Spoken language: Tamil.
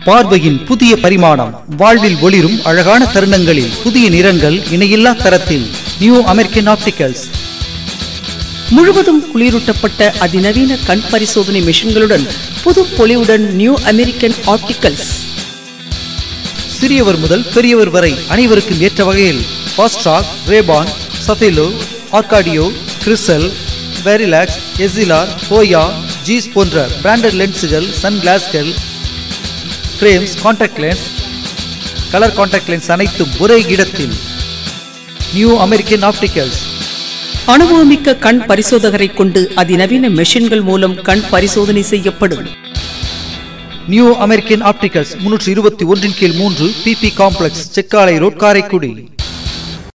பார்வையின் புதிய பரிமாணம் வாழ்வில் ஒளிரும் அழகான தருணங்களில் புதிய நிறங்கள் இணையில்லா தரத்தில் நியூ அமெரிக்கன் ஆப்டிகல்ஸ் முழுவதும் குளிரூட்டப்பட்ட அதிநவீன கண் பரிசோதனை மிஷின்களுடன் புது பொலிவுடன் நியூ அமெரிக்கன் ஆப்டிகல்ஸ் சிறியவர் முதல் பெரியவர் வரை அனைவருக்கும் ஏற்ற வகையில் Fastrack Ray Ban Safilo Arcadio Crizal Varilux Essilor Hoya Zeiss போன்ற பிராண்டட் லென்ஸுகள் சன் கிளாஸ்கள் frames contact lens colour contact lens அனைத்தும் ஒரே இடத்தில் நியூ அமெரிக்கன் ஆப்டிகல்ஸ் அனுபவமிக்க கண் பரிசோதகரை கொண்டு அதிநவீன மெஷின்கள் மூலம் கண் பரிசோதனை செய்யப்படும் நியூ அமெரிக்கன் ஆப்டிகல்ஸ் முன்னூற்றி இருபத்தி ஒன்றின் கீழ் மூன்று BB complex Sekkalai road Karaikudi